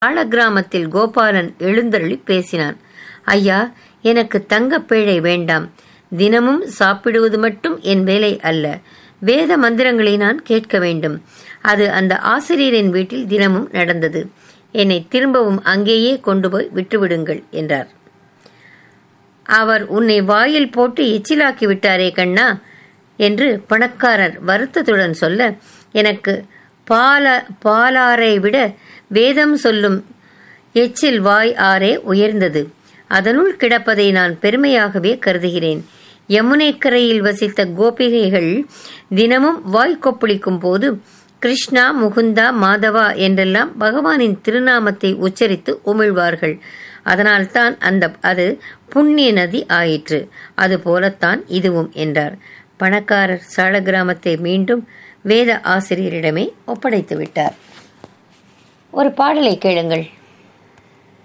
ஆழ கிராமத்தில் கோபாலன் எழுந்தருளி பேசினான் ஐயா எனக்கு தங்கப் பேழை வேண்டாம் தினமும் சாப்பிடுவது மட்டும் என் வேலை அல்ல வேத மந்திரங்களை நான் கேட்க வேண்டும் அது அந்த ஆசிரியரின் வீட்டில் தினமும் நடந்தது என்னை திரும்பவும் அங்கேயே கொண்டு போய் விட்டுவிடுங்கள் என்றார் அவர் உன்னை வாயில் போட்டு எச்சிலாக்கி விட்டாரே கண்ணா என்று பணக்காரர் வருத்தத்துடன் சொல்ல எனக்கு பால பாலாரை விட வேதம் சொல்லும் எச்சில் வாய் ஆரே உயர்ந்தது அதனுள் கிடப்பதை நான் பெருமையாகவே கருதுகிறேன் யமுனைக்கரையில் வசித்த கோபிகைகள் தினமும் வாய் கொப்பளிக்கும் போது கிருஷ்ணா முகுந்தா மாதவா என்றெல்லாம் பகவானின் திருநாமத்தை உச்சரித்து உமிழ்வார்கள் அதனால்தான் அந்த அது புண்ணிய நதி ஆயிற்று அது போலத்தான் இதுவும் என்றார் பணக்காரர் சால கிராமத்தை மீண்டும் வேத ஆசிரியரிடமே ஒப்படைத்து விட்டார் ஒரு பாடலை கேளுங்கள்